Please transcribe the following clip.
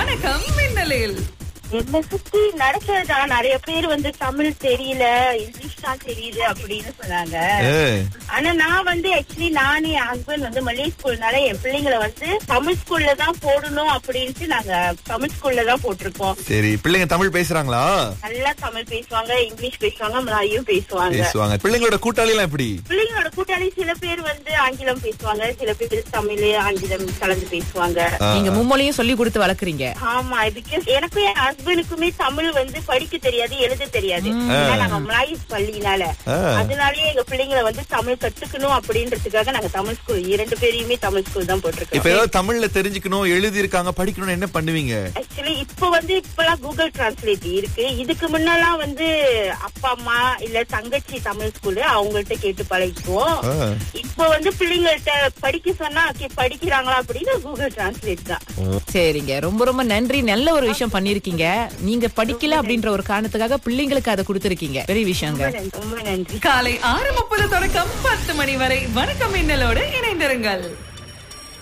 வணக்கம் மின்னலில் என்னை சுத்தி நடக்கிறதா நிறைய பேர் வந்து தமிழ் தெரியல இங்கிலீஷ் தான் தெரியுது அப்படின்னு சொன்னாங்க ஏய், ஆனா நான் வந்து ஆக்சுவலி நானே என் ஹஸ்பண்ட் வந்து மல்லிகை ஸ்கூல்னால என் பிள்ளைங்களை வந்து தமிழ் ஸ்கூல்ல தான் போடணும் அப்படின்ட்டு நாங்க தமிழ் ஸ்கூல்ல தான் போட்டிருக்கோம் சரி பிள்ளைங்க தமிழ் பேசுறாங்களா நல்லா தமிழ் பேசுவாங்க இங்கிலீஷ் பேசுவாங்க மலாயும் பேசுவாங்க பேசுவாங்க பிள்ளைங்களோட கூட்டாளி எல்லாம் எப்படி பிள்ளைங்களோட கூட்டாளி சில பேர் வந்து ஆங்கிலம் பேசுவாங்க சில பேர் தமிழ் ஆங்கிலம் கலந்து பேசுவாங்க ஆ, நீங்க மும்மொழியும் சொல்லி கொடுத்து வளர்க்குறீங்க ஆமா பிகாஸ் எனக்கும் என் ஹஸ்பண்டுக்குமே தமிழ் வந்து படிக்க தெரியாது எழுத தெரியாது ஏன்னா நாங்க மலாய் பள்ளினால ஆ. அதனாலயே எங்க பிள்ளைங்களை வந்து தமிழ் கத்துக்கணும் அப்படின்றதுக்காக நாங்க தமிழ் ஸ்கூல் இரண்டு பேரையுமே தமிழ் ஸ்கூல் தான் இப்ப போட்டிருக்கோம் ஏதாவது தமிழ்ல தெரிஞ்சுக்கணும் எழுதி இருக்காங்க படிக்கணும்னு என்ன பண்ணுவீங்க ஆக்சுவலி இப்ப வந்து இப்பெல்லாம் கூகுள் டிரான்ஸ்லேட் இருக்கு இதுக்கு முன்னெல்லாம் வந்து அப்பா அம்மா இல்ல தங்கச்சி தமிழ் ஸ்கூலு அவங்கள்ட்ட கேட்டு பழகிக்குவோம் ஆ. இப்ப வந்து பிள்ளைங்கள்ட்ட படிக்க சொன்னா okay, படிக்கிறாங்களா அப்படின்னு கூகுள் டிரான்ஸ்லேட் தான் சரிங்க ரொம்ப ரொம்ப நன்றி நல்ல ஒரு விஷயம் பண்ணிருக்கீங்க நீங்க படிக்கல அப்படின்ற ஒரு காரணத்துக்காக பிள்ளைங்களுக்கு அதை கொடுத்திருக்கீங்க பெரிய விஷயங்க ரொம்ப நன்றி, ரொம்ப நன்றி காலை ஆறு முப்பது தொடக்கம் பத்து மணி வரை வணக்கம் மின்னலோடு இணைந்திருங்கள்